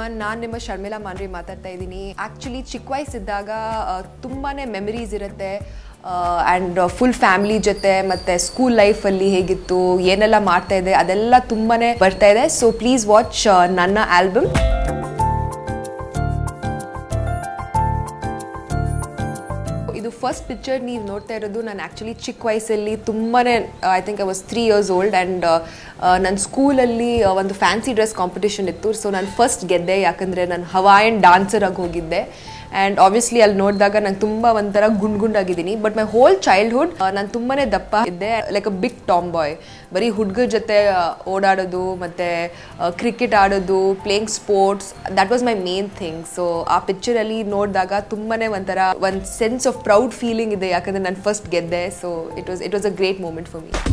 Everyone ನಾನು ನಿಮ್ಮ ಶರ್ಮಿಳಾ ಮಾನ್ರಿ ಮಾತಾಡ್ತಾ ಇದ್ದೀನಿ ಆ್ಯಕ್ಚುಲಿ ಚಿಕ್ಕ ವಯಸ್ಸಿದ್ದಾಗ ತುಂಬಾ ಮೆಮರೀಸ್ ಇರುತ್ತೆ ಆ್ಯಂಡ್ ಫುಲ್ ಫ್ಯಾಮಿಲಿ ಜೊತೆ ಮತ್ತು ಸ್ಕೂಲ್ ಲೈಫಲ್ಲಿ ಹೇಗಿತ್ತು ಏನೆಲ್ಲ ಮಾಡ್ತಾ ಇದೆ ಅದೆಲ್ಲ ತುಂಬಾ ಬರ್ತಾ ಇದೆ ಸೊ ಪ್ಲೀಸ್ ವಾಚ್ ನನ್ನ ಆಲ್ಬಮ್ ಇದು ಫಸ್ಟ್ ಪಿಕ್ಚರ್ ನೀವು ನೋಡ್ತಾ ಇರೋದು ನಾನು ಆ್ಯಕ್ಚುಲಿ ಚಿಕ್ಕ ವಯಸ್ಸಲ್ಲಿ ತುಂಬಾ I think I was three years old and ನನ್ನ ಸ್ಕೂಲಲ್ಲಿ ಒಂದು ಫ್ಯಾನ್ಸಿ ಡ್ರೆಸ್ ಕಾಂಪಿಟೇಷನ್ ಇತ್ತು ಸೊ ನಾನು ಫಸ್ಟ್ ಗೆದ್ದೆ ಯಾಕಂದರೆ ನಾನು ಹವಾಯನ್ ಡಾನ್ಸರ್ ಆಗಿ ಹೋಗಿದ್ದೆ ಆ್ಯಂಡ್ ಆಬ್ವಿಯಸ್ಲಿ ಅಲ್ಲಿ ನೋಡಿದಾಗ ನಾನು ತುಂಬ ಒಂಥರ ಗುಂಡ್ ಗುಂಡಾಗಿದ್ದೀನಿ ಬಟ್ ಮೈ ಹೋಲ್ ಚೈಲ್ಡ್ಹುಡ್ ನಾನು ತುಂಬಾ ದಪ್ಪ ಇದ್ದೆ like a big tomboy ಬರೀ ಹುಡುಗರ ಜೊತೆ ಓಡಾಡೋದು ಮತ್ತು ಕ್ರಿಕೆಟ್ ಆಡೋದು playing sports that was my main thing so ಆ ಪಿಕ್ಚರಲ್ಲಿ ನೋಡಿದಾಗ ತುಂಬಾ ಒಂಥರ ಒಂದು ಸೆನ್ಸ್ ಆಫ್ ಪ್ರೌಡ್ ಫೀಲಿಂಗ್ ಇದೆ ಯಾಕಂದರೆ ನಾನು ಫಸ್ಟ್ ಗೆದ್ದೆ so it was it was a great moment for me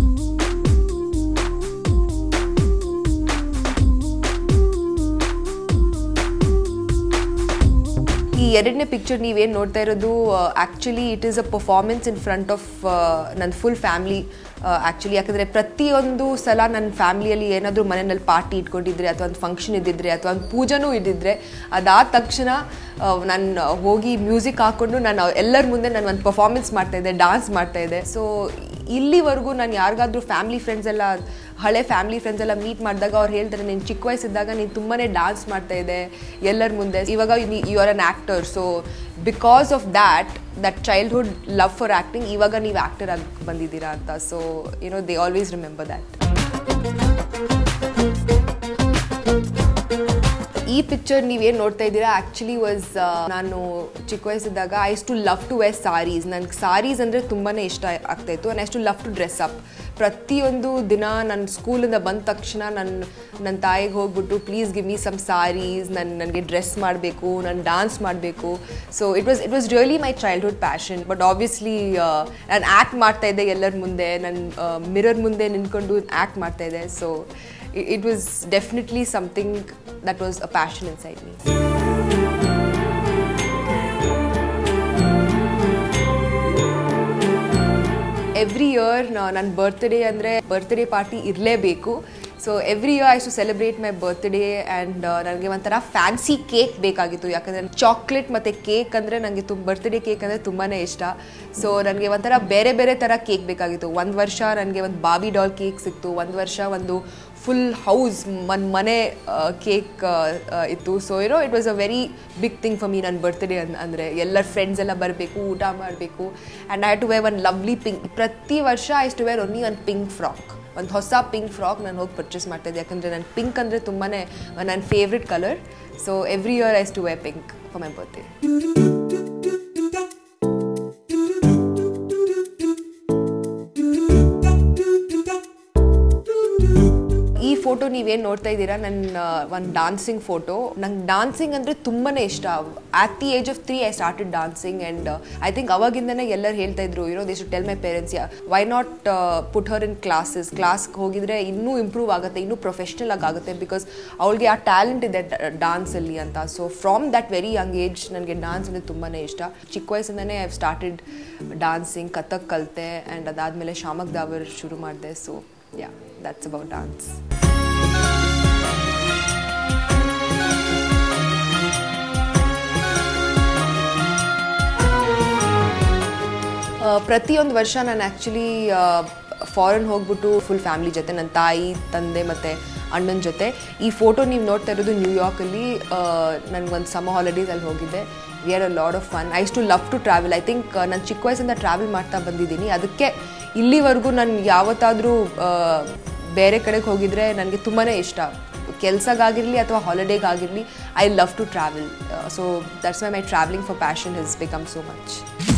ಈ ಎರಡನೇ ಪಿಕ್ಚರ್ ನೀವೇನು ನೋಡ್ತಾ ಇರೋದು actually it is a performance in front of ನನ್ನ ಫುಲ್ ಫ್ಯಾಮ್ಲಿ ಆ್ಯಕ್ಚುಲಿ ಯಾಕಂದರೆ ಪ್ರತಿಯೊಂದು ಸಲ ನನ್ನ ಫ್ಯಾಮ್ಲಿಯಲ್ಲಿ ಏನಾದರೂ ಮನೆಯಲ್ಲಿ ಪಾರ್ಟಿ ಇಟ್ಕೊಂಡಿದ್ರೆ ಅಥವಾ ಒಂದು ಫಂಕ್ಷನ್ ಇದ್ದಿದ್ರೆ ಅಥವಾ ಒಂದು ಪೂಜೆನೂ ಇದ್ದಿದ್ರೆ ಅದಾದ ತಕ್ಷಣ ನಾನು ಹೋಗಿ ಮ್ಯೂಸಿಕ್ ಹಾಕ್ಕೊಂಡು ನಾನು ಎಲ್ಲರ ಮುಂದೆ ನಾನು ಒಂದು ಪರ್ಫಾರ್ಮೆನ್ಸ್ ಮಾಡ್ತಾಯಿದ್ದೆ ಡಾನ್ಸ್ ಮಾಡ್ತಾಯಿದ್ದೆ ಸೊ ಇಲ್ಲಿವರೆಗೂ ನಾನು ಯಾರಿಗಾದ್ರೂ ಫ್ಯಾಮ್ಲಿ ಫ್ರೆಂಡ್ಸ್ ಎಲ್ಲ ಹಳೆ ಫ್ಯಾಮಿಲಿ ಫ್ರೆಂಡ್ಸ್ ಎಲ್ಲ ಮೀಟ್ ಮಾಡಿದಾಗ ಅವ್ರು ಹೇಳ್ತಾರೆ ನೀನು ಚಿಕ್ಕ ವಯಸ್ಸಿದ್ದಾಗ ನೀನು ತುಂಬಾ ಡಾನ್ಸ್ ಮಾಡ್ತಾ ಇದೆ ಎಲ್ಲರ ಮುಂದೆ ಇವಾಗ you are an actor so because of that that childhood love for acting ಇವಾಗ ನೀವು ಆ್ಯಕ್ಟರ್ ಆಗಿ ಬಂದಿದ್ದೀರಾ ಅಂತ so you know they always remember that ಈ ಪಿಕ್ಚರ್ ನೀವೇನು ನೋಡ್ತಾ ಇದ್ದೀರಾ ಆ್ಯಕ್ಚುಲಿ ವಾಸ್ ನಾನು ಚಿಕ್ಕ ವಯಸ್ಸಿದ್ದಾಗ I to love to wear saris ನನಗೆ ಸಾರೀಸ್ ಅಂದರೆ ತುಂಬಾ ಇಷ್ಟ ಆಗ್ತಾ ಇತ್ತು and I used to love to dress up ಪ್ರತಿಯೊಂದು ದಿನ ನನ್ನ ಸ್ಕೂಲಿಂದ ಬಂದ ತಕ್ಷಣ ನನ್ನ ನನ್ನ ತಾಯಿಗೆ ಹೋಗ್ಬಿಟ್ಟು please give me some saris ನನ್ನ ನನಗೆ ಡ್ರೆಸ್ ಮಾಡಬೇಕು ನಾನು ಡಾನ್ಸ್ ಮಾಡಬೇಕು so it was it was really my childhood passion but obviously ನಾನು ಆ್ಯಕ್ಟ್ ಮಾಡ್ತಾ ಇದ್ದೆ ಎಲ್ಲರ ಮುಂದೆ ನನ್ನ ಮಿರರ್ ಮುಂದೆ ನಿಂತ್ಕೊಂಡು ಆ್ಯಕ್ಟ್ ಮಾಡ್ತಾ ಇದ್ದೆ so it was definitely something that was a passion inside me. Every year ನನ್ನ ಬರ್ತ್ಡೇ ಅಂದರೆ ಬರ್ತ್ಡೇ ಪಾರ್ಟಿ ಇರಲೇಬೇಕು so every year I used to celebrate my birthday and ನನಗೆ ಒಂಥರ ಫ್ಯಾನ್ಸಿ ಕೇಕ್ ಬೇಕಾಗಿತ್ತು ಯಾಕಂದರೆ ಚಾಕ್ಲೇಟ್ ಮತ್ತು ಕೇಕ್ ಅಂದರೆ ನನಗೆ ತುಂಬ ಬರ್ತ್ಡೇ ಕೇಕ್ ಅಂದರೆ ತುಂಬಾ ಇಷ್ಟ ಸೊ ನನಗೆ ಒಂಥರ ಬೇರೆ ಬೇರೆ ಥರ ಕೇಕ್ ಬೇಕಾಗಿತ್ತು ಒಂದು ವರ್ಷ ನನಗೆ ಒಂದು ಬಾಬಿ ಡಾಲ್ ಕೇಕ್ ಸಿಕ್ತು ಒಂದು ವರ್ಷ ಒಂದು ಫುಲ್ ಹೌಸ್ ಮನ್ ಮನೆ ಕೇಕ್ ಇತ್ತು ಸೊ ಏನೋ it was a very big thing for me ನನ್ನ ಬರ್ತ್ಡೇ ಅನ್ ಅಂದರೆ ಎಲ್ಲರ ಫ್ರೆಂಡ್ಸ್ ಎಲ್ಲ ಬರಬೇಕು ಊಟ ಮಾಡಬೇಕು and I to wear one lovely pink ಪ್ರತಿ ವರ್ಷ ಐಸ್ ಟು ವೇರ್ ಒನ್ಲಿ ಒಂದು ಪಿಂಕ್ ಫ್ರಾಕ್ ಒಂದು ಹೊಸ ಪಿಂಕ್ ಫ್ರಾಕ್ ನಾನು ಹೋಗಿ ಪರ್ಚೇಸ್ ಮಾಡ್ತಾಯಿದ್ದೆ ಯಾಕಂದರೆ ನನ್ನ ಪಿಂಕ್ ಅಂದರೆ ತುಂಬಾ ನನ್ನ favourite colour so every year I used to wear pink for my birthday ಈ ಫೋಟೋ ನೀವೇನು ನೋಡ್ತಾ ಇದ್ದೀರಾ ನನ್ನ ಒಂದು ಡಾನ್ಸಿಂಗ್ ಫೋಟೋ ನಂಗೆ ಡಾನ್ಸಿಂಗ್ ಅಂದರೆ ತುಂಬಾ ಇಷ್ಟ at the age of three I started dancing and I think ಅವಾಗಿಂದನೇ ಎಲ್ಲರೂ ಹೇಳ್ತಾ ಇದ್ರು you know they should tell my parents why not put her in classes ಕ್ಲಾಸ್ಗೆ ಹೋಗಿದ್ರೆ ಇನ್ನೂ ಇಂಪ್ರೂವ್ ಆಗುತ್ತೆ ಇನ್ನೂ ಪ್ರೊಫೆಷ್ನಲ್ ಆಗಿ ಆಗುತ್ತೆ ಬಿಕಾಸ್ ಅವಳಿಗೆ ಆ ಟ್ಯಾಲೆಂಟ್ ಇದೆ ಡಾನ್ಸಲ್ಲಿ ಅಂತ so from that very young age ನನಗೆ ಡಾನ್ಸ್ ಅಂದರೆ ತುಂಬಾ ಇಷ್ಟ ಚಿಕ್ಕ ವಯಸ್ಸಿಂದನೇ ಐ ಸ್ಟಾರ್ಟೆಡ್ ಡಾನ್ಸಿಂಗ್ ಕಥಕ್ ಕಲಿತೆ ಆ್ಯಂಡ್ ಅದಾದಮೇಲೆ ಶಾಮಕ್ ದಾವರ್ ಶುರು ಮಾಡಿದೆ so yeah that's about dance. ಪ್ರತಿಯೊಂದು ವರ್ಷ ನಾನು ಆ್ಯಕ್ಚುಲಿ ಫಾರಿನ್ ಹೋಗ್ಬಿಟ್ಟು ಫುಲ್ ಫ್ಯಾಮಿಲಿ ಜೊತೆ ನನ್ನ ತಾಯಿ ತಂದೆ ಮತ್ತು ಅಣ್ಣನ ಜೊತೆ ಈ ಫೋಟೋ ನೀವು ನೋಡ್ತಾ ಇರೋದು ನ್ಯೂಯಾರ್ಕಲ್ಲಿ ನನಗೊಂದು ಸಮ ಹಾಲಿಡೇಸ್ ಅಲ್ಲಿ ಹೋಗಿದ್ದೆ we are a lot of fun I used to love to travel I think ನಾನು ಚಿಕ್ಕ ವಯಸ್ಸಿಂದ ಟ್ರಾವೆಲ್ ಮಾಡ್ತಾ ಬಂದಿದ್ದೀನಿ ಅದಕ್ಕೆ ಇಲ್ಲಿವರೆಗೂ ನಾನು ಯಾವತ್ತಾದರೂ ಬೇರೆ ಕಡೆಗೆ ಹೋಗಿದ್ರೆ ನನಗೆ ತುಂಬಾ ಇಷ್ಟ ಕೆಲಸಗಾಗಿರಲಿ ಅಥವಾ ಹಾಲಿಡೇಗಾಗಿರಲಿ I love to travel so that's my my travelling for passion has become so much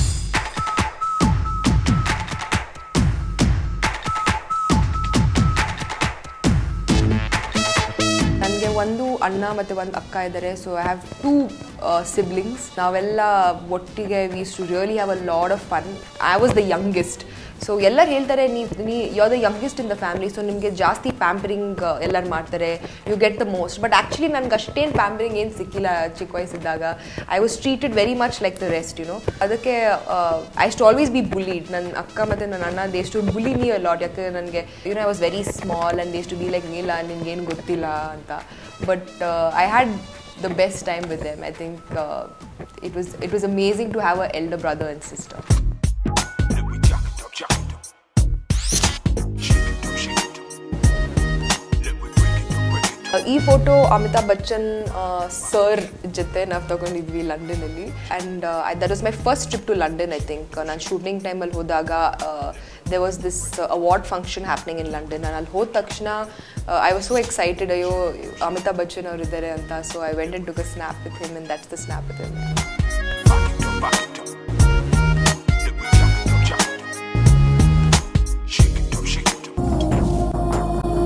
ನನಗೆ ಒಂದು ಅಣ್ಣ ಮತ್ತು ಒಂದು ಅಕ್ಕ ಇದ್ದಾರೆ so I have two siblings ನಾವೆಲ್ಲ ಒಟ್ಟಿಗೆ we used to really have a lot of fun I was the youngest so ಎಲ್ಲರೂ ಹೇಳ್ತಾರೆ ನೀವು ನೀ you're the youngest in the family so ನಿಮಗೆ ಜಾಸ್ತಿ ಪ್ಯಾಂಪರಿಂಗ್ ಎಲ್ಲರೂ ಮಾಡ್ತಾರೆ you get the most but actually ನನಗೆ ಅಷ್ಟೇನು ಪ್ಯಾಂಪರಿಂಗ್ ಏನು ಸಿಕ್ಕಿಲ್ಲ ಚಿಕ್ಕ ವಯಸ್ಸಿದ್ದಾಗ I was treated very much like the rest you know ಅದಕ್ಕೆ I used to always be bullied ನನ್ನ ಅಕ್ಕ ಮತ್ತು ನನ್ನ ಅಣ್ಣ ದೇಶ್ ಟು ಬುಲಿ ಮೀ ಲಾಟ್ ಯಾಕೆ ನನಗೆ you know I was very small and they used to be like ಇಲ್ಲ ನಿನ್ಗೇನು ಗೊತ್ತಿಲ್ಲ ಅಂತ but I had the best time with them. I think uh, it was it was amazing to have an elder brother and sister. Let me jack it up, jack it up. Shake it up, shake it up. Let me break it up, break it up. ಈ photo Amitabh Bachchan sir ಜೊತೆ ನಾವು ತಗೊಂಡಿದ್ವಿ ಲಂಡನಲ್ಲಿ and that was my first trip to London I think ನಾನು shooting ಟೈಮಲ್ಲಿ ಹೋದಾಗ there was this award function happening in London ನಾನು ಅಲ್ಲಿ ಹೋದ ತಕ್ಷಣ ಐ ವಾಸ್ ಸೋ ಎಕ್ಸೈಟೆಡ್ ಅಯ್ಯೋ ಅಮಿತಾಬ್ ಬಚ್ಚನ್ ಅವರು ಇದ್ದಾರೆ ಅಂತ so I went in to ಕ snap with him and that's the snap with him Back it up, back it up. Let me jack it up, jack it up. Shake it up, shake it up.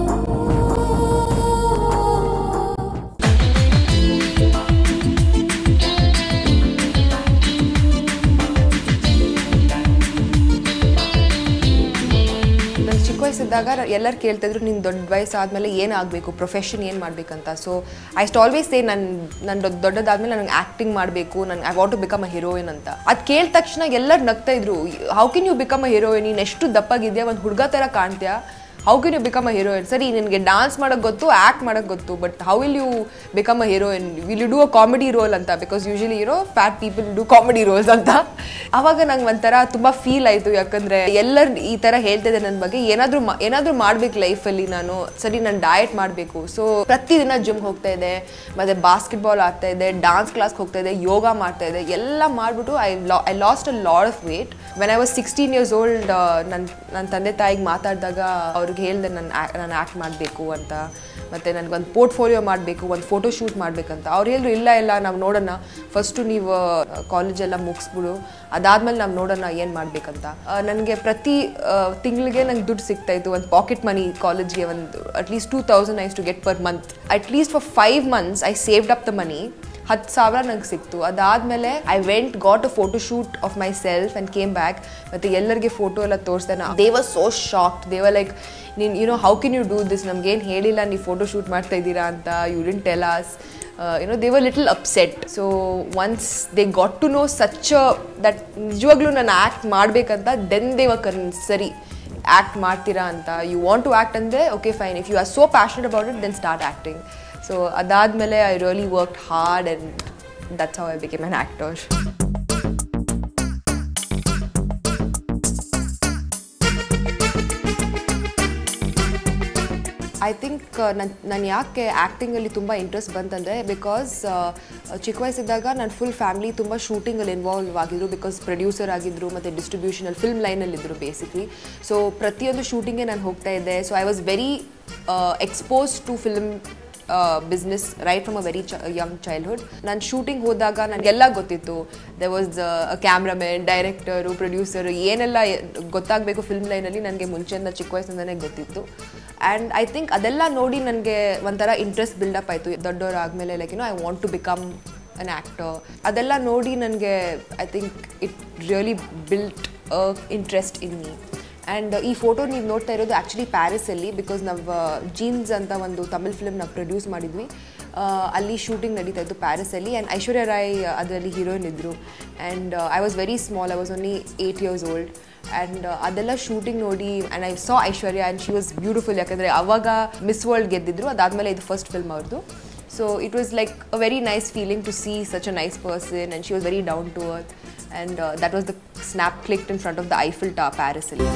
ನಾನು ಚಿಕ್ಕ ವಯಸ್ಸಿದ್ದಾಗ ಎಲ್ಲರೂ ಕೇಳ್ತಿದ್ರು ನೀನು ದೊಡ್ಡ ವಯಸ್ಸಾದ್ಮೇಲೆ ಏನಾಗಬೇಕು profession ಏನು ಮಾಡಬೇಕಂತ so I used to always say ನನ್ನ ನನ್ನ ದೊಡ್ಡ ದೊಡ್ಡದಾದ್ಮೇಲೆ ನನಗೆ ಆ್ಯಕ್ಟಿಂಗ್ ಮಾಡಬೇಕು ನನಗೆ I want to become a heroine ಅಂತ ಅದು ಕೇಳಿದ ತಕ್ಷಣ ಎಲ್ಲರೂ ನಗ್ತಾ ಇದ್ರು how can you become a heroine ನೀನು ಎಷ್ಟು ದಪ್ಪಾಗಿದ್ಯಾ ಒಂದು ಹುಡುಗ ಥರ ಕಾಣ್ತೀಯಾ how can you become a heroine ಸರಿ ನಿನಗೆ ಡಾನ್ಸ್ ಮಾಡೋಕ್ಕೆ ಗೊತ್ತು ಆ್ಯಕ್ಟ್ ಮಾಡೋಕ್ಕೆ ಗೊತ್ತು but how will you become a heroine will you do a comedy roll ಅಂತ ಬಿಕಾಸ್ ಯೂಶಲಿ ಇರೋ fat people do comedy roles ಅಂತ ಅವಾಗ ನಂಗೆ ಒಂಥರ ತುಂಬ ಫೀಲ್ ಆಯಿತು ಯಾಕಂದರೆ ಎಲ್ಲರೂ ಈ ಥರ ಹೇಳ್ತಿದ್ದೆ ನನ್ನ ಬಗ್ಗೆ ಏನಾದರೂ ಏನಾದರೂ ಮಾಡ್ಬೇಕು ಲೈಫಲ್ಲಿ ನಾನು ಸರಿ ನಾನು ಡಯಟ್ ಮಾಡಬೇಕು ಸೊ ಪ್ರತಿದಿನ ಜಿಮ್ ಹೋಗ್ತಾ ಇದೆ ಮತ್ತು ಬಾಸ್ಕೆಟ್ಬಾಲ್ ಆಡ್ತಾ ಇದೆ ಡಾನ್ಸ್ ಕ್ಲಾಸ್ಗೆ ಹೋಗ್ತಾ ಇದೆ ಯೋಗ ಮಾಡ್ತಾ ಇದೆ ಎಲ್ಲ ಮಾಡಿಬಿಟ್ಟು ಐ ಲಾ I lost a lot of weight when I was sixteen years old ನನ್ನ ನನ್ನ ತಂದೆ ತಾಯಿಗೆ ಮಾತಾಡಿದಾಗ ಅವ್ರಿಗೆ ಹೇಳಿದೆ ನಾನು ನಾನು ಆ್ಯಕ್ಟ್ ಮಾಡಬೇಕು ಅಂತ ಮತ್ತು ನನಗೊಂದು ಪೋರ್ಟ್ಫೋಲಿಯೋ ಮಾಡಬೇಕು ಒಂದು ಫೋಟೋ ಶೂಟ್ ಮಾಡಬೇಕಂತ ಅವ್ರು ಹೇಳಿದ್ರು ಇಲ್ಲ ಇಲ್ಲ ನಾವು ನೋಡೋಣ ಫಸ್ಟು ನೀವು ಕಾಲೇಜೆಲ್ಲ ಮುಗಿಸ್ಬಿಡು ಅದಾದಮೇಲೆ ನಾವು ನೋಡೋಣ ಏನು ಮಾಡಬೇಕಂತ ನನಗೆ ಪ್ರತಿ ತಿಂಗಳಿಗೆ ನಂಗೆ ದುಡ್ಡು ಸಿಗ್ತಾಯಿತ್ತು ಒಂದು ಪಾಕೆಟ್ ಮನಿ ಕಾಲೇಜ್ಗೆ ಒಂದು at least two thousand I used to get per month at least for five months I saved up the money ಹತ್ತು ಸಾವಿರ ನಂಗೆ ಸಿಕ್ತು ಅದಾದಮೇಲೆ I went got a photo shoot of myself and came back ಮತ್ತು ಎಲ್ಲರಿಗೆ photo ಎಲ್ಲ ತೋರಿಸ್ದೆ ನಾ they was so shocked they were like ನೀನು you know how can you do this ನಮ್ಗೇನು ಹೇಳಿಲ್ಲ ನೀವು ಫೋಟೋ ಶೂಟ್ ಮಾಡ್ತಾ ಇದ್ದೀರಾ ಅಂತ you didn't tell us YONO they were little upset so once they got to know such that ನಿಜವಾಗ್ಲೂ ನಾನು act ಮಾಡಬೇಕಂತ ದೆನ್ ದೇವ ಕನ್ ಸರಿ ಆ್ಯಕ್ಟ್ ಮಾಡ್ತೀರಾ ಅಂತ ಯು ವಾಂಟ್ ಟು ಆ್ಯಕ್ಟ್ ಅಂದರೆ okay fine if you are so passionate about it then start acting so ಅದಾದಮೇಲೆ I really work hard and that's how I became an actor I think ನನ್ನ ನಾನು ಯಾಕೆ ಆ್ಯಕ್ಟಿಂಗಲ್ಲಿ ತುಂಬ interest ಬಂತಂದರೆ because ಚಿಕ್ಕ ವಯಸ್ಸಿದ್ದಾಗ ನನ್ನ full family ತುಂಬ ಶೂಟಿಂಗಲ್ಲಿ ಇನ್ವಾಲ್ವ್ ಆಗಿದ್ರು ಬಿಕಾಸ್ ಪ್ರೊಡ್ಯೂಸರ್ ಆಗಿದ್ದರು ಮತ್ತು ಡಿಸ್ಟ್ರಿಬ್ಯೂಷನಲ್ಲಿ ಫಿಲ್ಮ್ ಲೈನಲ್ಲಿದ್ದರು ಬೇಸಿಕ್ಲಿ ಸೊ ಪ್ರತಿಯೊಂದು ಶೂಟಿಂಗ್ಗೆ ನಾನು ಹೋಗ್ತಾ ಇದ್ದೆ so I was very expose to film business right from a very young childhood ನಾನು ಶೂಟಿಂಗ್ ಹೋದಾಗ ನನಗೆಲ್ಲ ಗೊತ್ತಿತ್ತು they was cameraman director producer ಏನೆಲ್ಲ ಗೊತ್ತಾಗಬೇಕು ಫಿಲ್ಮ್ ಲೈನಲ್ಲಿ ನನಗೆ ಮುಂಚೆಯಿಂದ ಚಿಕ್ಕ ವಯಸ್ಸಿಂದನೇ ಗೊತ್ತಿತ್ತು ಆ್ಯಂಡ್ ಐ ಥಿಂಕ್ ಅದೆಲ್ಲ ನೋಡಿ ನನಗೆ ಒಂಥರ ಇಂಟ್ರೆಸ್ಟ್ ಬಿಲ್ಡಪ್ ಆಯಿತು ದೊಡ್ಡವರು ಆದಮೇಲೆ like you know I want to become an actor ಅದೆಲ್ಲ ನೋಡಿ ನನಗೆ I think it really built a interest in me and ಈ ಫೋಟೋ ನೀವು ನೋಡ್ತಾ ಇರೋದು ಆ್ಯಕ್ಚುಲಿ ಪ್ಯಾರಿಸಲ್ಲಿ ಬಿಕಾಸ್ ನಾವು ಜೀನ್ಸ್ ಅಂತ ಒಂದು ತಮಿಳ್ ಫಿಲ್ಮ್ ನಾವು ಪ್ರೊಡ್ಯೂಸ್ ಮಾಡಿದ್ವಿ ಅಲ್ಲಿ ಶೂಟಿಂಗ್ ನಡೀತಾ ಇತ್ತು ಪ್ಯಾರಿಸಲ್ಲಿ ಆ್ಯಂಡ್ ಐಶ್ವರ್ಯ ರಾಯ್ ಅದರಲ್ಲಿ ಹೀರೋಯಿನ್ ಇದ್ದರು and I was very small I was only eight years old and ಅದೆಲ್ಲ ಶೂಟಿಂಗ್ ನೋಡಿ and I saw Aishwarya and she was beautiful ಯಾಕಂದರೆ ಅವಾಗ ಮಿಸ್ ವರ್ಲ್ಡ್ ಗೆದ್ದಿದ್ರು ಅದಾದಮೇಲೆ ಇದು ಫಸ್ಟ್ ಫಿಲ್ಮ್ ಅವ್ರದ್ದು so it was like a very nice feeling to see such a nice person and she was very down to earth and that was the snap clicked in front of the Eiffel ಟಾ ಪ್ಯಾರಿಸಲ್ಲಿ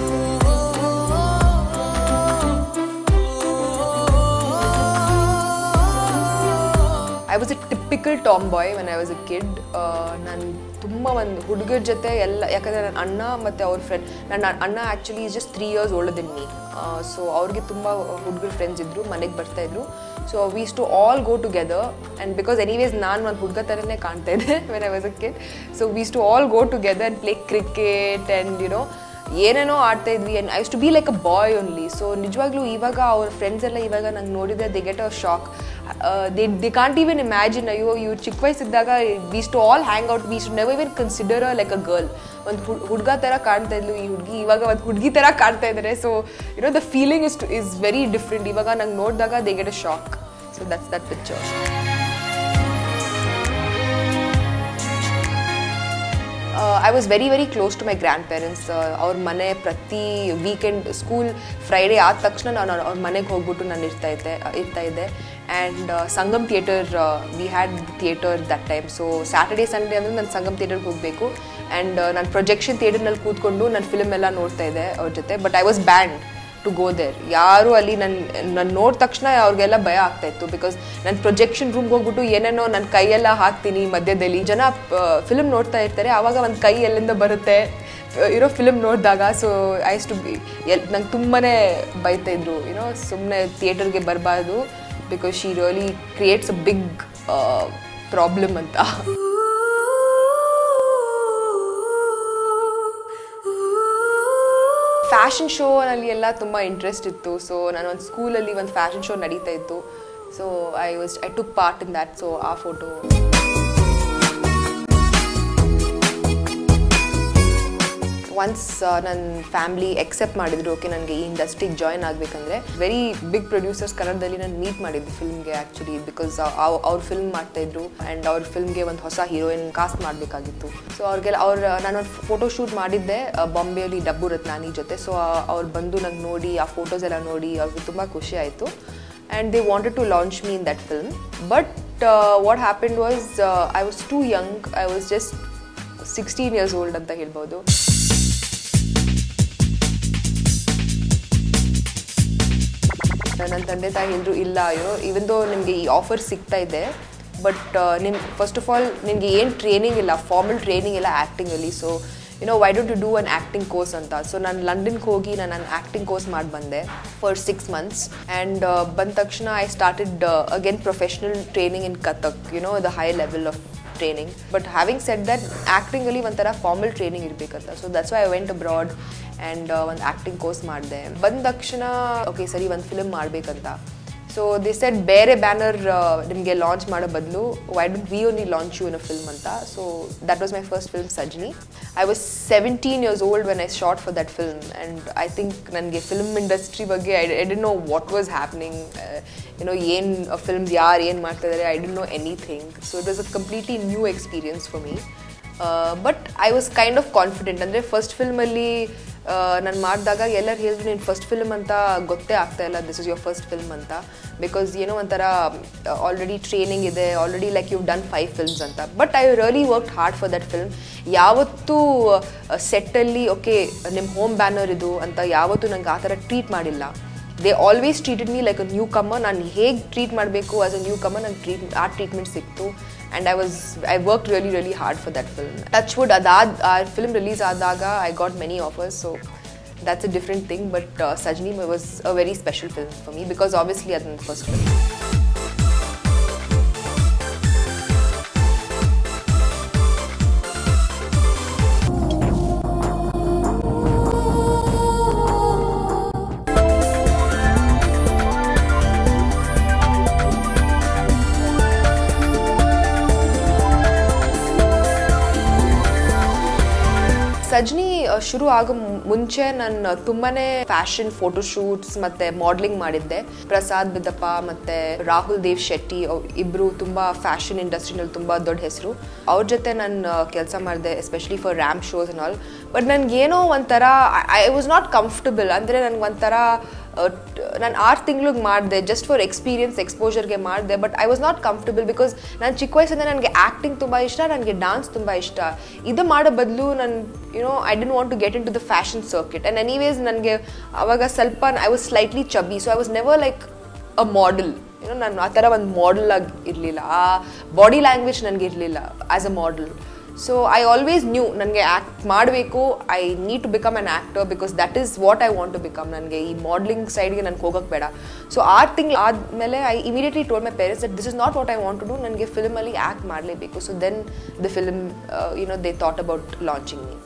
I was a typical tomboy when I was a kid ನಾನು ತುಂಬ ಒಂದು ಹುಡುಗರ ಜೊತೆ ಎಲ್ಲ ಯಾಕಂದರೆ ನನ್ನ ಅಣ್ಣ ಮತ್ತು ಅವ್ರ ಫ್ರೆಂಡ್ ನನ್ನ ಅಣ್ಣ actually is just three years older than me so ಅವ್ರಿಗೆ ತುಂಬ ಹುಡುಗರ ಫ್ರೆಂಡ್ಸ್ ಇದ್ದರು ಮನೆಗೆ ಬರ್ತಾಯಿದ್ರು so we used to all go together and because anyways ನಾನು ಒಂದು ಹುಡುಗ ಥರನೇ ಕಾಣ್ತಾ ಇದ್ದೆ when I was a kid so we used to all go together and play cricket and you know ಏನೇನೋ ಆಡ್ತಾ ಇದ್ವಿ and I used to be like a boy only so ನಿಜವಾಗ್ಲೂ ಇವಾಗ ಅವ್ರ ಫ್ರೆಂಡ್ಸ್ ಎಲ್ಲ ಇವಾಗ ನಂಗೆ ನೋಡಿದ್ರೆ they get a shock they they can't even imagine ಅಯ್ಯೋ ಇವ್ರು ಚಿಕ್ಕ ವಯಸ್ಸಿದ್ದಾಗ we used to all hang out we used to never even consider like a girl ಒಂದು ಹುಡುಗ ಥರ ಕಾಣ್ತಾ ಇದ್ಲು ಈ ಹುಡುಗಿ ಇವಾಗ ಒಂದು ಹುಡುಗಿ ಥರ ಕಾಣ್ತಾ ಇದ್ದಾರೆ so you know the feeling is is very different ಇವಾಗ ನಂಗೆ ನೋಡಿದಾಗ they get a shock so that's that picture I was very very close to my grandparents ಅವ್ರ ಮನೆ ಪ್ರತಿ ವೀಕೆಂಡ್ ಸ್ಕೂಲ್ ಫ್ರೈಡೇ ಆದ ತಕ್ಷಣ ನಾನು ಅವ್ರ ಮನೆಗೆ ಹೋಗ್ಬಿಟ್ಟು ನಾನು ಇರ್ತಾ ಇದ್ದೆ ಇರ್ತಾ ಇದ್ದೆ and Sangam theatre we had theatre that time so Saturday Sunday ಅಂದರೆ ನಾನು ಸಂಗಮ್ ಥಿಯೇಟರ್ಗೆ ಹೋಗಬೇಕು ಆ್ಯಂಡ್ ನಾನು ಪ್ರೊಜೆಕ್ಷನ್ ಥಿಯೇಟರ್ನಲ್ಲಿ ಕೂತ್ಕೊಂಡು ನಾನು ಫಿಲ್ಮ್ ಎಲ್ಲ ನೋಡ್ತಾ ಇದ್ದೆ ಅವ್ರ ಜೊತೆ but I was banned to go there ಯಾರು ಅಲ್ಲಿ ನನ್ನ ನಾನು ನೋಡಿದ ತಕ್ಷಣ ಅವ್ರಿಗೆಲ್ಲ ಭಯ ಆಗ್ತಾ ಇತ್ತು ಬಿಕಾಸ್ ನಾನು ಪ್ರೊಜೆಕ್ಷನ್ ರೂಮ್ಗೆ ಹೋಗ್ಬಿಟ್ಟು ಏನೇನೋ ನನ್ನ ಕೈಯೆಲ್ಲ ಹಾಕ್ತೀನಿ ಮಧ್ಯದಲ್ಲಿ ಜನ ಫಿಲ್ಮ್ ನೋಡ್ತಾ ಇರ್ತಾರೆ ಆವಾಗ ಒಂದು ಕೈ ಎಲ್ಲಿಂದ ಬರುತ್ತೆ ಇರೋ ಫಿಲ್ಮ್ ನೋಡಿದಾಗ ಸೊ ಐಸ್ ಟು ಬಿ ಎಲ್ ನಂಗೆ ತುಂಬಾ ಬೈತಾ ಇದ್ರು ಯುನೋ ಸುಮ್ಮನೆ ಥಿಯೇಟರ್ಗೆ ಬರಬಾರ್ದು because she really creates a big problem ಅಂತ ಫ್ಯಾಷನ್ ಶೋನಲ್ಲಿ ಎಲ್ಲ ತುಂಬ ಇಂಟ್ರೆಸ್ಟ್ ಇತ್ತು ಸೊ ನಾನು ಒಂದು ಸ್ಕೂಲಲ್ಲಿ ಒಂದು ಫ್ಯಾಷನ್ ಶೋ ನಡೀತಾ ಇತ್ತು so I was I took part in that so ಆ ಫೋಟೋ ಒನ್ಸ್ ನನ್ನ ಫ್ಯಾಮ್ಲಿ ಎಕ್ಸೆಪ್ಟ್ ಮಾಡಿದ್ರು ಓಕೆ ನನಗೆ ಈ ಇಂಡಸ್ಟ್ರಿಗೆ ಜಾಯ್ನ್ ಆಗಬೇಕಂದ್ರೆ ವೆರಿ ಬಿಗ್ ಪ್ರೊಡ್ಯೂಸರ್ಸ್ ಕನ್ನಡದಲ್ಲಿ ನಾನು ಮೀಟ್ ಮಾಡಿದ್ದೆ ಫಿಲ್ಮ್ಗೆ ಆ್ಯಕ್ಚುಲಿ ಬಿಕಾಸ್ ಅವ್ರ ಫಿಲ್ಮ್ ಮಾಡ್ತಾಯಿದ್ರು ಆ್ಯಂಡ್ ಅವ್ರ ಫಿಲ್ಮ್ಗೆ ಒಂದು ಹೊಸ ಹೀರೋಯಿನ್ ಕಾಸ್ಟ್ ಮಾಡಬೇಕಾಗಿತ್ತು ಸೊ ಅವ್ರಿಗೆಲ್ಲ ಅವ್ರ ನಾನೊಂದು ಫೋಟೋ ಶೂಟ್ ಮಾಡಿದ್ದೆ ಬಾಂಬೆಯಲ್ಲಿ ಡಬ್ಬು ರತ್ನಾನಿ ಜೊತೆ ಸೊ ಅವ್ರು ಬಂದು ನಂಗೆ ನೋಡಿ ಆ ಫೋಟೋಸ್ ಎಲ್ಲ ನೋಡಿ ಅವ್ರಿಗೆ ತುಂಬ ಖುಷಿ ಆಯಿತು and they wanted to launch me in that film but what happened was I was too young I was just sixteen years old ಅಂತ ಹೇಳ್ಬೋದು ನನ್ನ ತಂದೆ ತಾಯಿ ಹೇಳಿದ್ರು ಇಲ್ಲ ಅಯ್ಯೋ ಇವನ್ ದೋ ನಿಮಗೆ ಈ ಆಫರ್ ಸಿಗ್ತಾ ಇದೆ ಬಟ್ ನಿನ್ ಫಸ್ಟ್ ಆಫ್ ಆಲ್ ನಿನಗೆ ಏನು ಟ್ರೈನಿಂಗ್ ಇಲ್ಲ ಫಾರ್ಮಲ್ ಟ್ರೈನಿಂಗ್ ಇಲ್ಲ ಆ್ಯಕ್ಟಿಂಗಲ್ಲಿ so you know why don't you do an acting course ಅಂತ ಸೊ ನಾನು ಲಂಡನ್ಗೆ ಹೋಗಿ ನಾನು ನನ್ನ ಆ್ಯಕ್ಟಿಂಗ್ ಕೋರ್ಸ್ ಮಾಡಿ ಬಂದೆ ಫಾರ್ ಸಿಕ್ಸ್ ಮಂತ್ಸ್ ಆ್ಯಂಡ್ ಬಂದ ತಕ್ಷಣ I started again professional training in Kathak you know the high level of training but having said that ಆ್ಯಕ್ಟಿಂಗಲ್ಲಿ ಒಂಥರ ಫಾರ್ಮಲ್ ಟ್ರೈನಿಂಗ್ ಇರಬೇಕಂತ so that's why I went abroad and ಒಂದು acting course ಮಾಡಿದೆ ಬಂದ ತಕ್ಷಣ okay ಸರಿ ಒಂದು ಫಿಲ್ಮ್ ಮಾಡಬೇಕಂತ ಸೊ ದಿ ಸೆಟ್ ಬೇರೆ ಬ್ಯಾನರ್ ನಿಮಗೆ ಲಾಂಚ್ ಮಾಡೋ ಬದಲು why don't we only launch you in a film ಅಂತ so that was my first film ಸಜ್ನಿ I was seventeen years old when I shot for that film and I think ನನಗೆ film industry ಬಗ್ಗೆ I I didn't know what was happening you know ಏನು films ಯಾರು ಏನು ಮಾಡ್ತಾ ಇದ್ದಾರೆ I didn't know anything so it was a completely new experience for me but I was kind of confident ಅಂದರೆ first ಫಿಲ್ಮಲ್ಲಿ ನಾನು ಮಾಡಿದಾಗ ಎಲ್ಲರೂ ಹೇಳಿದ್ರು ನೀನು ಫಸ್ಟ್ ಫಿಲ್ಮ್ ಅಂತ ಗೊತ್ತೇ ಆಗ್ತಾ ಇಲ್ಲ this is your first film ಅಂತ ಬಿಕಾಸ್ ಏನೋ ಒಂಥರ ಆಲ್ರೆಡಿ ಟ್ರೈನಿಂಗ್ ಇದೆ already like you done five films ಅಂತ but I really work hard for that film ಯಾವತ್ತೂ ಸೆಟ್ಟಲ್ಲಿ ಓಕೆ ನಿಮ್ಮ ಹೋಮ್ ಬ್ಯಾನರ್ ಇದು ಅಂತ ಯಾವತ್ತೂ ನಂಗೆ ಆ ಥರ ಟ್ರೀಟ್ ಮಾಡಿಲ್ಲ they always treated me like a newcomer ನಾನು ಹೇಗೆ ಟ್ರೀಟ್ ಮಾಡಬೇಕು ಆಸ್ ಅ ನ್ಯೂ ಕಮ್ಮರ್ ನಂಗೆ ಟ್ರೀಟ್ ಆ ಟ್ರೀಟ್ಮೆಂಟ್ ಸಿಕ್ತು and I was I work really really hard for that film touch wood ಅದಾದ ಆ ಫಿಲ್ಮ್ ರಿಲೀಸ್ ಆದಾಗ I got many offers so that's a different thing but uh, sajni was a very special film for me because obviously ಅದು ನನ್ನ first film ಸಜ್ನಿ ಶುರು ಆಗೋ ಮುಂಚೆ ನಾನು ತುಂಬಾನೇ ಫ್ಯಾಷನ್ ಫೋಟೋ ಶೂಟ್ಸ್ ಮತ್ತೆ ಮಾಡಲಿಂಗ್ ಮಾಡಿದ್ದೆ ಪ್ರಸಾದ್ ಬಿದ್ದಪ್ಪ ಮತ್ತೆ ರಾಹುಲ್ ದೇವ್ ಶೆಟ್ಟಿ ಇಬ್ರು ತುಂಬಾ ಫ್ಯಾಷನ್ ಇಂಡಸ್ಟ್ರಿನಲ್ಲಿ ತುಂಬಾ ದೊಡ್ಡ ಹೆಸರು ಅವ್ರ ಜೊತೆ ನಾನು ಕೆಲಸ ಮಾಡಿದೆ especially for ramp shows and all but ನನ್ಗೇನೋ ಒಂಥರ ಐ ವಾಸ್ ನಾಟ್ ಕಂಫರ್ಟಬಲ್ ಅಂದರೆ ನನ್ಗೆ ಒಂಥರ ನಾನು ಆರು ತಿಂಗ್ಳಿಗೆ ಮಾಡಿದೆ ಜಸ್ಟ್ ಫಾರ್ ಎಕ್ಸ್ಪೀರಿಯನ್ಸ್ ಎಕ್ಸ್ಪೋಜರ್ಗೆ ಮಾಡಿದೆ but I was not comfortable because ನಾನು ಚಿಕ್ಕ ವಯಸ್ಸಿಂದ ನನಗೆ ಆ್ಯಕ್ಟಿಂಗ್ ತುಂಬ ಇಷ್ಟ ನನಗೆ ಡಾನ್ಸ್ ತುಂಬ ಇಷ್ಟ ಇದು ಮಾಡೋ ಬದಲು ನಾನು you know I didn't want to get into the fashion circuit and anyways ನನಗೆ ಅವಾಗ ಸ್ವಲ್ಪ I was slightly chubby so I was never like a model ಏನೋ ನಾನು ಆ ಥರ ಒಂದು ಮಾಡೆಲ್ ಆಗಿ ಇರಲಿಲ್ಲ ಆ ಬಾಡಿ ಲ್ಯಾಂಗ್ವೇಜ್ ನನಗೆ ಇರಲಿಲ್ಲ as a model so I always knew ನನಗೆ ಆ್ಯಕ್ಟ್ ಮಾಡಬೇಕು I need to become an actor because that is what I want to become ನನಗೆ ಈ ಮಾಡಲಿಂಗ್ ಸೈಡ್ಗೆ ನನಗೆ ಹೋಗೋಕ್ಕೆ ಬೇಡ ಸೊ ಆರು ತಿಂಗಳು ಆದಮೇಲೆ I immediately told my parents that this is not what I want to do ನನಗೆ ಫಿಲ್ಮಲ್ಲಿ ಆ್ಯಕ್ಟ್ ಮಾಡಲೇಬೇಕು so then the film you know they thought about launching me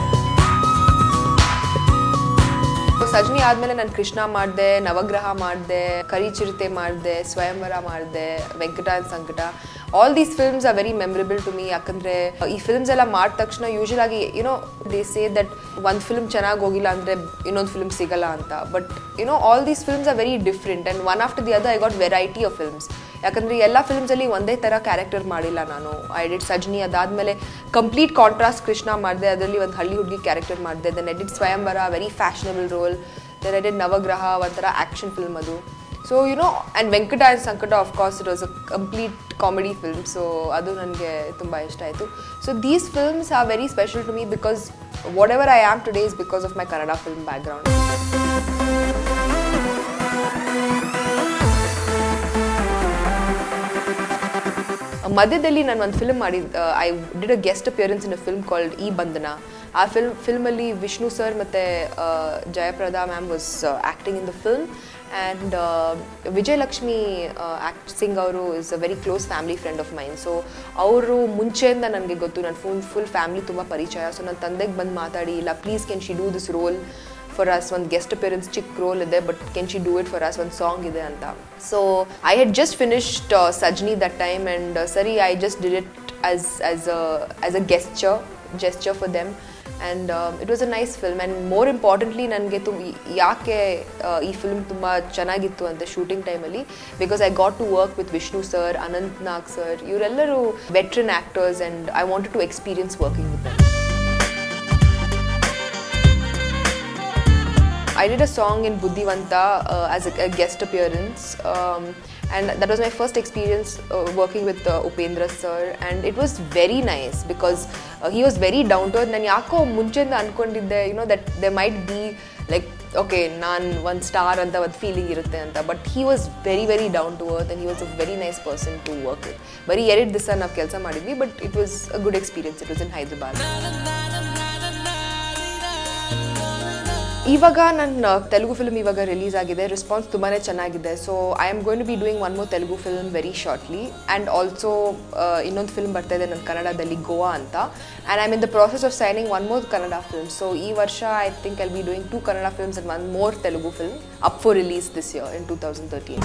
Sajni ಆದಮೇಲೆ ನಾನು ಕೃಷ್ಣ ಮಾಡಿದೆ ನವಗ್ರಹ ಮಾಡಿದೆ ಕರಿಚಿರತೆ ಮಾಡಿದೆ ಸ್ವಯಂವರ ಮಾಡಿದೆ Venkata in Sankata all these films are very memorable to me ಯಾಕಂದರೆ ಈ ಫಿಲ್ಮ್ಸ್ ಎಲ್ಲ ಮಾಡಿದ ತಕ್ಷಣ ಯೂಶಲ್ ಆಗಿ ಯುನೋ ದೇ ಸೇ ದಟ್ ಒಂದು ಫಿಲ್ಮ್ ಚೆನ್ನಾಗಿ ಹೋಗಿಲ್ಲ ಅಂದರೆ ಇನ್ನೊಂದು ಫಿಲ್ಮ್ ಸಿಗಲ್ಲ ಅಂತ but you know all these films are very different and one after the other I got variety of films ಯಾಕಂದರೆ ಎಲ್ಲ ಫಿಲ್ಮ್ಸಲ್ಲಿ ಒಂದೇ ಥರ ಕ್ಯಾರೆಕ್ಟರ್ ಮಾಡಿಲ್ಲ ನಾನು ಐ ಡಿಡ್ ಸಜ್ನಿ ಅದಾದಮೇಲೆ ಕಂಪ್ಲೀಟ್ ಕಾಂಟ್ರಾಸ್ಟ್ ಕೃಷ್ಣ ಮಾಡಿದೆ ಅದರಲ್ಲಿ ಒಂದು ಹಳ್ಳಿ ಹುಡುಗಿ ಕ್ಯಾರೆಕ್ಟರ್ ಮಾಡಿದೆ then I did Swayamvara very fashionable role then I did Navagraha ಒಂಥರ ಆ್ಯಕ್ಷನ್ ಫಿಲ್ಮ್ ಅದು so you know and Venkata and Sankata of course it was a complete comedy film so ಅದು ನನಗೆ ತುಂಬ ಇಷ್ಟ ಆಯಿತು so these films are very special to me because whatever I am today is because of my Kannada film background ಮಧ್ಯದಲ್ಲಿ ನಾನು ಒಂದು film ಮಾಡಿದ I did a guest appearance in a film called ಈ ಬಂಧನ ಆ ಫಿಲ್ಮ್ ಫಿಲ್ಮಲ್ಲಿ Vishnu sir ಮತ್ತು Jayaprada ma'am was acting in the film and Vijayalakshmi ಆ್ಯಕ್ಟ್ ಸಿಂಗ್ ಅವರು is a very close family friend of mine so ಅವರು ಮುಂಚೆಯಿಂದ ನನಗೆ ಗೊತ್ತು ನನ್ನ ಫುಲ್ ಫುಲ್ ಫ್ಯಾಮಿಲಿ ತುಂಬ ಪರಿಚಯ ಸೊ ನನ್ನ ತಂದೆಗೆ ಬಂದು ಮಾತಾಡಿ ಇಲ್ಲ please can she do this role for us ಒಂದು ಗೆಸ್ಟ್ ಅಪಿಯರೆನ್ಸ್ ಚಿಕ್ಕ ರೋಲ್ ಇದೆ but can she do it for us ಒಂದು ಸಾಂಗ್ ಇದೆ ಅಂತ so I had just finished Sajni that time and ಸರಿ I just did it as as as a gesture gesture for them and it was a nice film and more importantly ನನಗೆ ತು ಯಾಕೆ ಈ film ತುಂಬ ಚೆನ್ನಾಗಿತ್ತು ಅಂತ ಶೂಟಿಂಗ್ ಟೈಮಲ್ಲಿ because I got to work with Vishnu sir Anant Nag sir ಇವರೆಲ್ಲರೂ veteran actors and I wanted to experience working with them I did a song in Buddhivanta uh, as a, a guest appearance, um, and that was my first experience uh, working with uh, Upendra sir, and it was very nice because uh, he was very down to earth. ನಾನು ಯಾಕೋ ಮುಂಚೆಯಿಂದ ಅನ್ಕೊಂಡಿದ್ದೆ you know that they might be like okay ನಾನು ಒಂದು star ಅಂತ ಒಂದು feeling ಇರುತ್ತೆ ಅಂತ but he was very very down to earth and he was a very nice person to work with ಬರೀ ಎರಡು ದಿವಸ ನಾವು ಕೆಲಸ ಮಾಡಿದ್ವಿ but it was a good experience it was in Hyderabad ಇವಾಗ ನನ್ನ ತೆಲುಗು ಫಿಲ್ಮ್ ಇವಾಗ ರಿಲೀಸ್ ಆಗಿದೆ ರೆಸ್ಪಾನ್ಸ್ ತುಂಬಾ ಚೆನ್ನಾಗಿದೆ so I am going to be doing one more Telugu film very shortly and also ಇನ್ನೊಂದು ಫಿಲ್ಮ್ ಬರ್ತಾ ಇದೆ ನನ್ನ ಕನ್ನಡದಲ್ಲಿ ಗೋವಾ ಅಂತ and I am in the process of signing one more Kannada film so ಈ ವರ್ಷ I think I'll be doing two Kannada films and one more Telugu film up for release this year in two thousand thirteen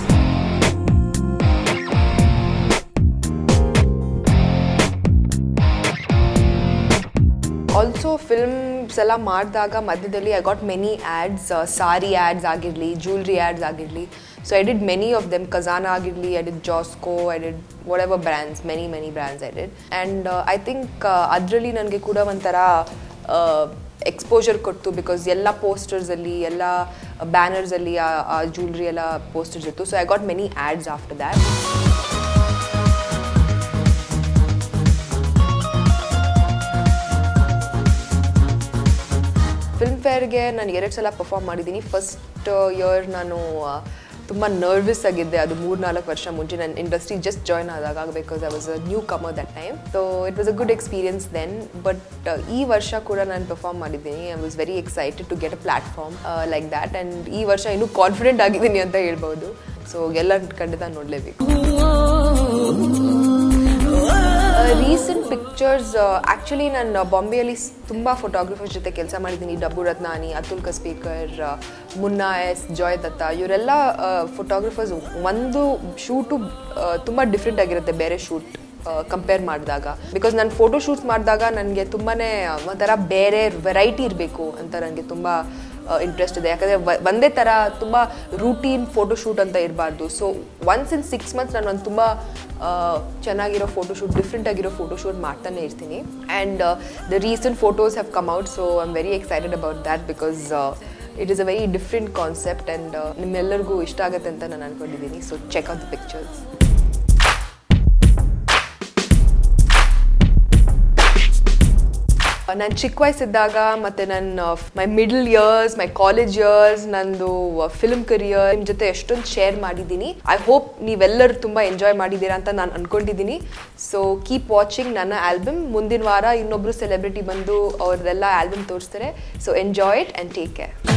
also films ಎಲ್ಲ ಮಾಡಿದಾಗ ಮಧ್ಯದಲ್ಲಿ I got many ads sari ads ಆಗಿರಲಿ jewellery ads ಆಗಿರಲಿ so I did many of them Khazana ಆಗಿರಲಿ I did Josco I did what brands many many brands I did and I think ಅದರಲ್ಲಿ ನನಗೆ ಕೂಡ ಒಂಥರ ಎಕ್ಸ್ಪೋಜರ್ ಕೊಡ್ತು ಬಿಕಾಸ್ ಎಲ್ಲ ಪೋಸ್ಟರ್ಸಲ್ಲಿ ಎಲ್ಲ ಬ್ಯಾನರ್ಸಲ್ಲಿ ಆ ಜ್ಯುವೆಲ್ರಿ ಎಲ್ಲ ಪೋಸ್ಟರ್ಸ್ ಇತ್ತು so I got many ads after that ಫಿಲ್ಮ್ ಫೇರ್ಗೆ ನಾನು ಎರಡು ಸಲ ಪರ್ಫಾರ್ಮ್ ಮಾಡಿದ್ದೀನಿ ಫಸ್ಟ್ ಇಯರ್ ನಾನು ತುಂಬ ನರ್ವಸ್ ಆಗಿದ್ದೆ ಅದು ಮೂರು ನಾಲ್ಕು ವರ್ಷ ಮುಂಚೆ ನಾನು ಇಂಡಸ್ಟ್ರಿ ಜಸ್ಟ್ ಜಾಯ್ನ್ ಆದಾಗ because I was a new Qamar that time so it was a good experience then but ಈ ವರ್ಷ ಕೂಡ ನಾನು ಪರ್ಫಾರ್ಮ್ ಮಾಡಿದ್ದೀನಿ I was very excited to get a platform like that and ಈ ವರ್ಷ ಇನ್ನೂ confident ಆಗಿದ್ದೀನಿ ಅಂತ ಹೇಳ್ಬೋದು ಸೊ ಎಲ್ಲ ಖಂಡಿತ ನೋಡಲೇಬೇಕು ರೀಸೆಂಟ್ ಪಿಕ್ಚರ್ಸ್ ಆ್ಯಕ್ಚುಲಿ ನಾನು ಬಾಂಬೆಯಲ್ಲಿ ತುಂಬ ಫೋಟೋಗ್ರಫರ್ಸ್ ಜೊತೆ ಕೆಲಸ ಮಾಡಿದ್ದೀನಿ ಡಬ್ಬು ರತ್ನಾನಿ ಅತುಲ್ ಕಸ್ಬೇಕರ್ ಮುನ್ನಾ ಎಸ್ ಜಾಯ್ ದತ್ತ ಇವರೆಲ್ಲ ಫೋಟೋಗ್ರಫರ್ಸ್ ಒಂದು ಶೂಟು ತುಂಬ ಡಿಫ್ರೆಂಟ್ ಆಗಿರುತ್ತೆ ಬೇರೆ ಶೂಟ್ ಕಂಪೇರ್ ಮಾಡಿದಾಗ ಬಿಕಾಸ್ ನಾನು ಫೋಟೋ ಶೂಟ್ಸ್ ಮಾಡಿದಾಗ ನನಗೆ ತುಂಬಾ ಒಂಥರ ಬೇರೆ ವೆರೈಟಿ ಇರಬೇಕು ಅಂತ ನನಗೆ ತುಂಬ ಇಂಟ್ರೆಸ್ಟ್ ಇದೆ ಯಾಕಂದರೆ ಒಂದೇ ಥರ ತುಂಬ ರೂಟೀನ್ ಫೋಟೋಶೂಟ್ ಅಂತ ಇರಬಾರ್ದು so once in six months ನಾನು ಒಂದು ತುಂಬ ಚೆನ್ನಾಗಿರೋ ಫೋಟೋಶೂಟ್ ಡಿಫ್ರೆಂಟ್ ಆಗಿರೋ ಫೋಟೋಶೂಟ್ ಮಾಡ್ತಾನೆ ಇರ್ತೀನಿ and the recent photos have come out so I am very excited about that because it is a very different concept and ನಿಮ್ಮೆಲ್ಲರಿಗೂ ಇಷ್ಟ ಆಗುತ್ತೆ ಅಂತ ನಾನು ಅನ್ಕೊಂಡಿದ್ದೀನಿ so check out the pictures ನಾನು ಚಿಕ್ಕ ವಯಸ್ಸಿದ್ದಾಗ ಮತ್ತು ನನ್ನ my middle years my college years ನಂದು ಫಿಲ್ಮ್ ಕರಿಯರ್ ನಿಮ್ಮ ಜೊತೆ ಎಷ್ಟೊಂದು ಶೇರ್ ಮಾಡಿದ್ದೀನಿ ಐ ಹೋಪ್ ನೀವೆಲ್ಲರೂ ತುಂಬ ಎಂಜಾಯ್ ಮಾಡಿದ್ದೀರಾ ಅಂತ ನಾನು ಅನ್ಕೊಂಡಿದ್ದೀನಿ ಸೊ ಕೀಪ್ ವಾಚಿಂಗ್ ನನ್ನ ಆಲ್ಬಮ್ ಮುಂದಿನ ವಾರ ಇನ್ನೊಬ್ಬರು ಸೆಲೆಬ್ರಿಟಿ ಬಂದು ಅವ್ರದ್ದೆಲ್ಲ ಆಲ್ಬಮ್ ತೋರಿಸ್ತಾರೆ so enjoy it and take care